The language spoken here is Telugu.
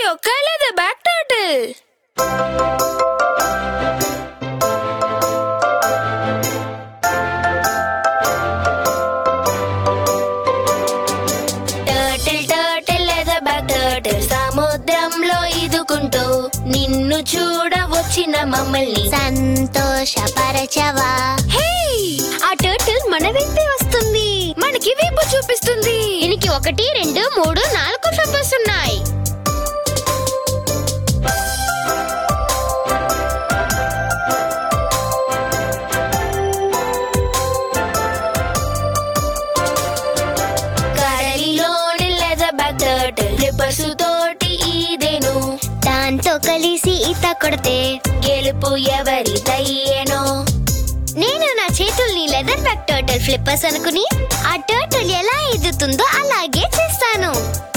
ఒక్క లేదా బ్యాక్ టర్టిల్ టర్టిల్ టర్టిల్ లేదా బ్యాక్ టర్టిల్ సముద్రంలో ఇదుకుంటూ నిన్ను చూడ వచ్చిన మమ్మల్ని సంతోషపరచవా హే ఆ టర్టిల్ మన వెంటే వస్తుంది మనకి వీపు చూపిస్తుంది దీనికి ఒకటి రెండు మూడు నాలుగు ఫ్లవర్స్ ఉన్నాయి కడలిలోని లేదా బ్యాక్ టర్టిల్ రిబ్బర్స్ తోటి ఈదెను దాంతో కలిసి ఈత కొడితే గెలుపు ఎవరి దయ్యేనో నేను నా చేతుల్ని లెదర్ బ్యాక్ టర్టిల్ ఫ్లిప్పర్స్ అనుకుని ఆ టర్టిల్ ఎలా ఎదుగుతుందో అలాగే చేస్తాను